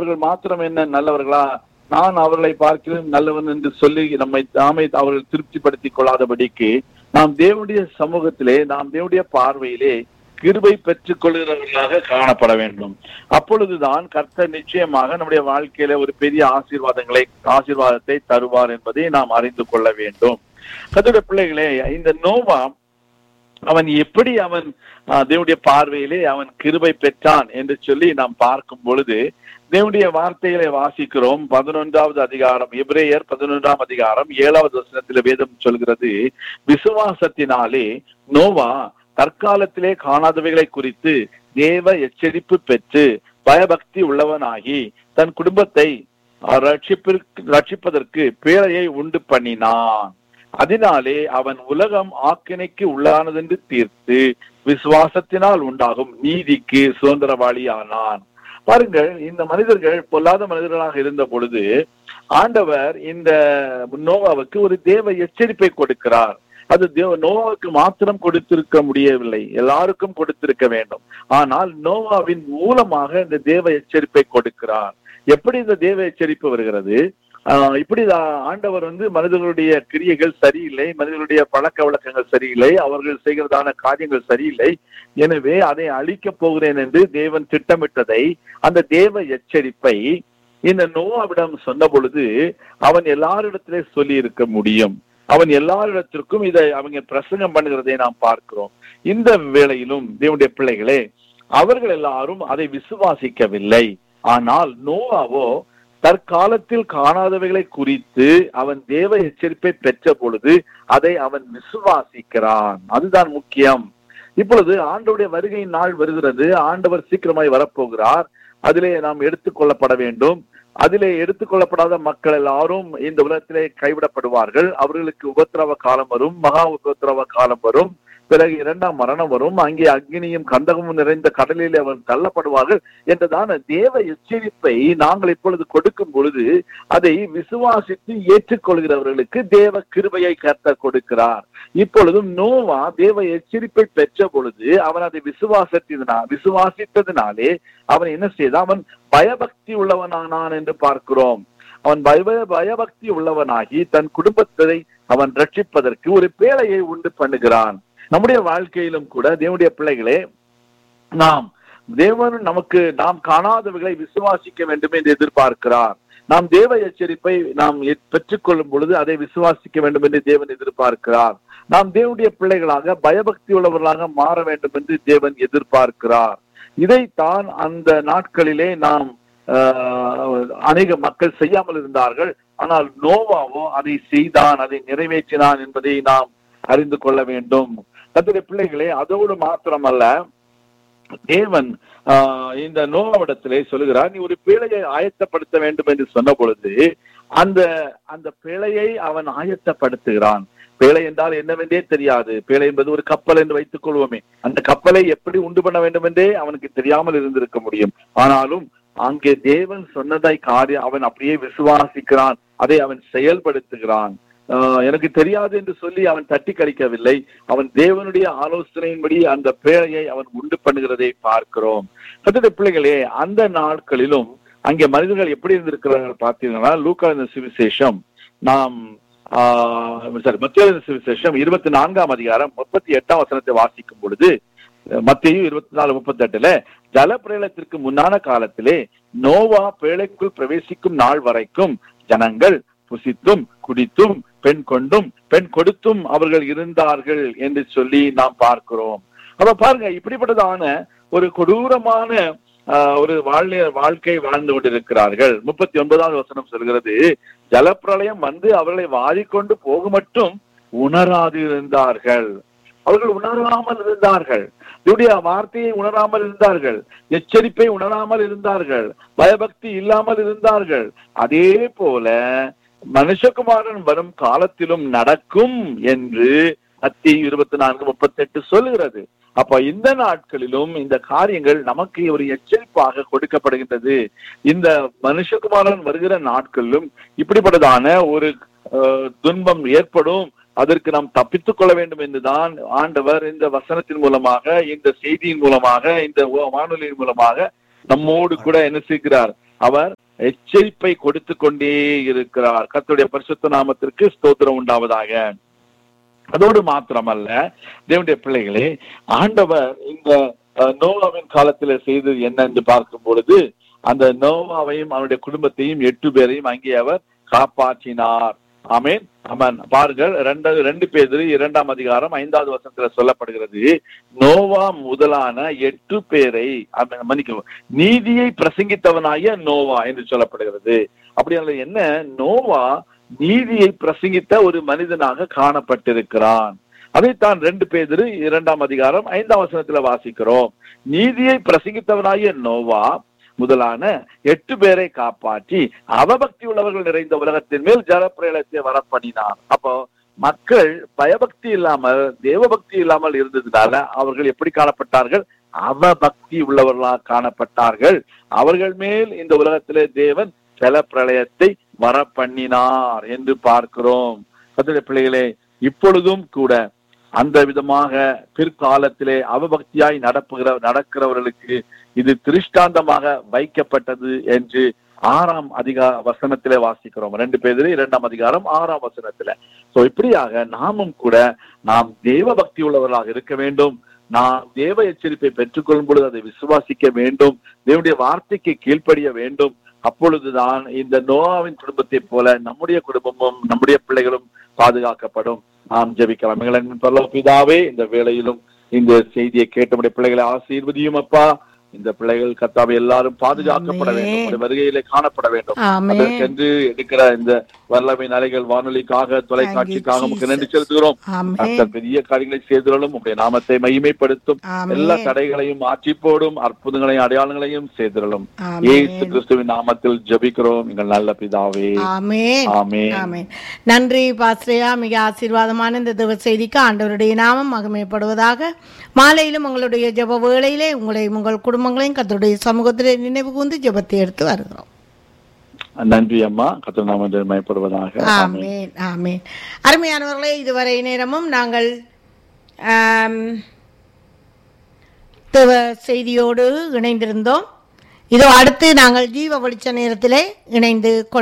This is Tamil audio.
அவர்கள் மாத்திரம் என்ன நல்லவர்களா நான் அவர்களை பார்க்கிறேன் நல்லவன் என்று சொல்லி நம்மை தாமே அவர்கள் திருப்திப்படுத்திக் கொள்ளாதபடிக்கு நாம் தேவனுடைய சமூகத்திலே நாம் தேவனுடைய பார்வையிலே கிருபை பெற்றுக் கொள்கிறவர்களாக காணப்பட வேண்டும் அப்பொழுதுதான் கர்த்தர் நிச்சயமாக நம்முடைய வாழ்க்கையில ஒரு பெரிய ஆசீர்வாதங்களை ஆசீர்வாதத்தை தருவார் என்பதை நாம் அறிந்து கொள்ள வேண்டும் கர்த்தருடைய பிள்ளைகளே இந்த நோவா அவன் எப்படி அவன் ஆஹ், தேவனுடைய பார்வையிலே அவன் கிருபை பெற்றான் என்று சொல்லி நாம் பார்க்கும் பொழுது தேவனுடைய வார்த்தைகளை வாசிக்கிறோம் பதினொன்றாவது அதிகாரம் எபிரேயர் பதினொன்றாம் அதிகாரம் ஏழாவது வசனத்தில் வேதம் சொல்கிறது விசுவாசத்தினாலே நோவா தற்காலத்திலே காணாதவைகளை குறித்து தேவ எச்சரிப்பு பெற்று பயபக்தி உள்ளவனாகி தன் குடும்பத்தை அஹ், ரட்சிப்பிற்கு ரட்சிப்பதற்கு பேழையை உண்டு பண்ணினான் அதனாலே அவன் உலகம் ஆக்கினைக்கு உள்ளானதென்று தீர்த்து விசுவாசத்தினால் உண்டாகும் நீதிக்கு சுதந்திரவாளியானான் பாருங்கள் இந்த மனிதர்கள் பொல்லாத மனிதர்களாக இருந்த பொழுது ஆண்டவர் இந்த நோவாவுக்கு ஒரு தேவ எச்சரிப்பை கொடுக்கிறார் அது தேவ நோவாவுக்கு மாத்திரம் கொடுத்திருக்க முடியவில்லை எல்லாருக்கும் கொடுத்திருக்க வேண்டும் ஆனால் நோவாவின் மூலமாக இந்த தேவ எச்சரிப்பை கொடுக்கிறார் எப்படி இந்த தேவ எச்சரிப்பு வருகிறது ஆஹ் இப்படி ஆ- ஆண்டவர் வந்து மனிதர்களுடைய கிரியைகள் சரியில்லை மனிதர்களுடைய பழக்க வழக்கங்கள் சரியில்லை அவர்கள் செய்கிறதான காரியங்கள் சரியில்லை எனவே அதை அழிக்கப் போகிறேன் என்று தேவன் திட்டமிட்டதை அந்த தேவ எச்சரிப்பை இந்த நோவாவிடம் சொன்ன பொழுது அவன் எல்லாரிடத்திலே சொல்லி இருக்க முடியும் அவன் எல்லாரிடத்திற்கும் இதை அவங்க பிரசங்கம் பண்ணுகிறதை நாம் பார்க்கிறோம் இந்த வேளையிலும் தேவனுடைய பிள்ளைகளே அவர்கள் எல்லாரும் அதை விசுவாசிக்கவில்லை ஆனால் நோவாவோ தற்காலத்தில் காணாதவைகளை குறித்து அவன் தேவ எச்சரிப்பை பெற்ற பொழுது அதை அவன் விசுவாசிக்கிறான் அதுதான் முக்கியம் இப்பொழுது ஆண்டவருடைய வருகையின் நாள் வருகிறது ஆண்டவர் சீக்கிரமாய் வரப்போகிறார் அதிலே நாம் எடுத்துக்கொள்ளப்பட வேண்டும் அதிலே எடுத்துக்கொள்ளப்படாத மக்கள் எல்லாரும் இந்த உலகத்திலே கைவிடப்படுவார்கள் அவர்களுக்கு உபத்திரவ காலம் வரும் மகா உபத்திரவ காலம் வரும் பிறகு இரண்டாம் மரணம் வரும் அங்கே அக்னியும் கந்தகமும் நிறைந்த கடலில் அவர் தள்ளப்படுவார்கள் என்றதான தேவ எச்சரிப்பை நாங்கள் இப்பொழுது கொடுக்கும் பொழுது அதை விசுவாசித்து ஏற்றுக்கொள்கிறவர்களுக்கு தேவ கிருபையை கர்த்தர் கொடுக்கிறார் இப்பொழுதும் நோவா தேவ எச்சரிப்பை பெற்ற பொழுது அவன் அதை விசுவாசத்தினா விசுவாசித்ததினாலே அவன் என்ன செய்தான் அவன் பயபக்தி உள்ளவனானான் என்று பார்க்கிறோம் அவன் பய பயபக்தி உள்ளவனாகி தன் குடும்பத்தை அவன் ரட்சிப்பதற்கு ஒரு பேழையை உண்டு பண்ணுகிறான் நம்முடைய வாழ்க்கையிலும் கூட தேவனுடைய பிள்ளைகளே நாம் தேவன் நமக்கு நாம் காணாதவைகளை விசுவாசிக்க வேண்டும் என்று எதிர்பார்க்கிறார் நாம் தேவ எச்சரிப்பை நாம் எ- பெற்றுக்கொள்ளும் பொழுது அதை விசுவாசிக்க வேண்டும் என்று தேவன் எதிர்பார்க்கிறார் நாம் தேவனுடைய பிள்ளைகளாக பயபக்தி உள்ளவர்களாக மாற வேண்டும் என்று தேவன் எதிர்பார்க்கிறார் இதைத்தான் அந்த நாட்களிலே நாம் ஆஹ், அநேக மக்கள் செய்யாமல் இருந்தார்கள் ஆனால் நோவாவோ அதை செய்தான் அதை நிறைவேற்றினான் என்பதை நாம் அறிந்து கொள்ள வேண்டும் கர்த்தருடைய பிள்ளைகளே அதோடு மாத்திரமல்ல தேவன் ஆஹ், இந்த நோவாவிடத்திலே சொல்லுகிறார் நீ ஒரு பிழையை ஆயத்தப்படுத்த வேண்டும் என்று சொன்ன பொழுது அந்த அந்த பிழையை அவன் ஆயத்தப்படுத்துகிறான் பேழை என்றால் என்னவென்றே தெரியாது பேழை என்பது ஒரு கப்பல் என்று வைத்துக் கொள்வோமே அந்த கப்பலை எப்படி உண்டு பண்ண வேண்டும் என்றே அவனுக்கு தெரியாமல் இருந்திருக்க முடியும் ஆனாலும் அங்கே தேவன் சொன்னதை காரியம் அவன் அப்படியே விசுவாசிக்கிறான் அதை அவன் செயல்படுத்துகிறான் ஆஹ் எனக்கு தெரியாது என்று சொல்லி அவன் தட்டி கழிக்கவில்லை அவன் தேவனுடைய ஆலோசனையின்படி அந்த பேழையை அவன் உண்டு பண்ணுகிறதை பார்க்கிறோம் கத்திர பிள்ளைகளே அந்த நாட்களிலும் அங்கே மனிதர்கள் எப்படி இருந்திருக்கிறார்கள் பார்த்தீங்கன்னா லூக்கா இந்த சுவிசேஷம் நாம் சாரி மத்திய சுவிசேஷம் இருபத்தி நான்காம் அதிகாரம் முப்பத்தி எட்டாம் வசனத்தை வாசிக்கும் பொழுது மத்தியும் இருபத்தி நாலு முப்பத்தி எட்டுல ஜலப்பிரளயத்திற்கு முன்னான காலத்திலே நோவா பேழைக்குள் பிரவேசிக்கும் நாள் வரைக்கும் ஜனங்கள் புசித்தும் குடித்தும் பெண் கொண்டும் பெண் கொடுத்தும் அவர்கள் இருந்தார்கள் என்று சொல்லி நாம் பார்க்கிறோம் அப்ப பாருங்க இப்படிப்பட்டதான ஒரு கொடூரமான ஆஹ், ஒரு வாழ்நிலை வாழ்க்கை வாழ்ந்து கொண்டிருக்கிறார்கள் முப்பத்தி ஒன்பதாவது வசனம் சொல்கிறது ஜலப்பிரளயம் வந்து அவர்களை வாரிக்கொண்டு போக மட்டும் உணராது இருந்தார்கள் அவர்கள் உணராமல் இருந்தார்கள் இவருடைய வார்த்தையை உணராமல் இருந்தார்கள் எச்சரிப்பை உணராமல் இருந்தார்கள் பயபக்தி இல்லாமல் இருந்தார்கள் அதே போல மனுஷகுமாரன் வரும் காலத்திலும் நடக்கும் என்று அத்தி இருபத்தி நான்கு முப்பத்தி எட்டு சொல்லுகிறது அப்ப இந்த நாட்களிலும் இந்த காரியங்கள் நமக்கு ஒரு எச்சரிப்பாக கொடுக்கப்படுகின்றது இந்த மனுஷகுமாரன் வருகிற நாட்களிலும் இப்படிப்பட்டதான ஒரு அஹ், துன்பம் ஏற்படும் அதற்கு நாம் தப்பித்துக் கொள்ள வேண்டும் என்றுதான் ஆண்டவர் இந்த வசனத்தின் மூலமாக இந்த செய்தியின் மூலமாக இந்த ஓ- வானொலியின் மூலமாக நம்மோடு கூட என்ன செய்கிறார் அவர் எச்சரிப்பை கொடுத்து கொண்டே இருக்கிறார் கர்த்தருடைய பரிசுத்த நாமத்திற்கு ஸ்தோத்திரம் உண்டாவதாக அதோடு மாத்திரமல்ல தேவனுடைய பிள்ளைகளே ஆண்டவர் இந்த அஹ், நோவாவின் காலத்துல செய்தது என்ன என்று பார்க்கும் பொழுது அந்த நோவாவையும் அவனுடைய குடும்பத்தையும் எட்டு பேரையும் அங்கே அவர் காப்பாற்றினார் ஆமென் ஆமென் பாருங்கள் ரெண்டு ரெண்டு பேர் இரண்டாம் அதிகாரம் ஐந்தாவது வசனத்துல சொல்லப்படுகிறது நோவா முதலான எட்டு பேரை ஆமென், மன்னிக்கவும் நீதியை பிரசங்கித்தவனாய நோவா என்று சொல்லப்படுகிறது அப்படியானது என்ன நோவா நீதியை பிரசங்கித்த ஒரு மனிதனாக காணப்பட்டிருக்கிறான் அதைத்தான் ரெண்டு பேர் இரண்டாம் அதிகாரம் ஐந்தாம் வசனத்துல வாசிக்கிறோம் நீதியை பிரசங்கித்தவனாய நோவா முதலான எட்டு பேரை காப்பாற்றி அவபக்தி உள்ளவர்கள் நிறைந்த உலகத்தின் மேல் ஜலப்பிரளயத்தை வரப்பண்ணினார் அப்போ மக்கள் பயபக்தி இல்லாமல் தேவபக்தி இல்லாமல் இருந்ததுனால அவர்கள் எப்படி காணப்பட்டார்கள் அவபக்தி உள்ளவர்களாக காணப்பட்டார்கள் அவர்கள் மேல் இந்த உலகத்திலே தேவன் ஜலப்பிரளயத்தை வரப்பண்ணினார் என்று பார்க்கிறோம் கர்த்தருடைய பிள்ளைகளே இப்பொழுதும் கூட அந்த விதமாக பிற்காலத்திலே அவபக்தியாய் நடப்புகிற நடக்கிறவர்களுக்கு இது திருஷ்டாந்தமாக வைக்கப்பட்டது என்று ஆறாம் அதிகார வசனத்திலே வாசிக்கிறோம் ரெண்டு பேர் இரண்டாம் அதிகாரம் ஆறாம் வசனத்துல சோ இப்படியாக நாமும் கூட நாம் தேவ பக்தி உள்ளவர்களாக இருக்க வேண்டும் நாம் தேவ எச்சரிப்பை பெற்றுக்கொள்ளும் பொழுது அதை விசுவாசிக்க வேண்டும் தேவனுடைய வார்த்தைக்கு கீழ்ப்படிய வேண்டும் அப்பொழுதுதான் இந்த நோவாவின் குடும்பத்தைப் போல நம்முடைய குடும்பமும் நம்முடைய பிள்ளைகளும் பாதுகாக்கப்படும் நாம் ஜெபிக்கலாம் எங்களின் பரலோக பிதாவே இந்த வேளையிலும் இந்த செய்தியை கேட்ட நம்முடைய பிள்ளைகளை ஆசீர்வதியும் அப்பா இந்த பிள்ளைகள் கத்தாவை எல்லாரும் பாதுகாக்கப்பட வேண்டும் ஆமென். உம்முடைய வருகையிலே காணப்பட வேண்டும் ஆமென். அதற்கென்று எடுக்கிற இந்த வல்லமை அலைகள் வானொலிக்காக தொலைக்காட்சிக்காக உமக்கு நன்றி Jesus. செலுத்துகிறோம் ஆமென். கர்த்தர் பெரிய காரியங்களை செய்துகளும் உடைய நாமத்தை மகிமைப்படுத்தும் ஆமென். எல்லா தடைகளையும் மாற்றி போடும் அற்புதங்களையும் அடையாளங்களையும் செய்திருளும் ஆமென். இயேசு கிறிஸ்துவின் நாமத்தில் ஜெபிக்கிறோம் எங்கள் நல்ல பிதாவே ஆமென் ஆமென். ஆமென் நன்றி பாஸ்ரேயா மிக ஆசீர்வாதமான இந்த திவ செய்திக்கு ஆண்டவருடைய நாமம் மகிமைப்படுவதாக மாலையிலும் உங்களுடைய ஜெப வேளையிலே உங்களையும் உங்கள் குடும்பங்களையும் கத்தருடைய சமூகத்திலே நினைவு கூர்ந்து ஜெபத்தை எடுத்து வருகிறோம் நன்றி அம்மா கர்த்தர் நாமத்தில் மயப்படுவதாக ஆமென். ஆமென் ஆமென் அருமையானவர்களே இதுவரை நேரமும் நாங்கள் ஆம், தேவ செய்தியோடு இணைந்திருந்தோம் இதோ அடுத்து நாங்கள் ஜீவ வெளிச்ச நேரத்திலே இணைந்து கொள்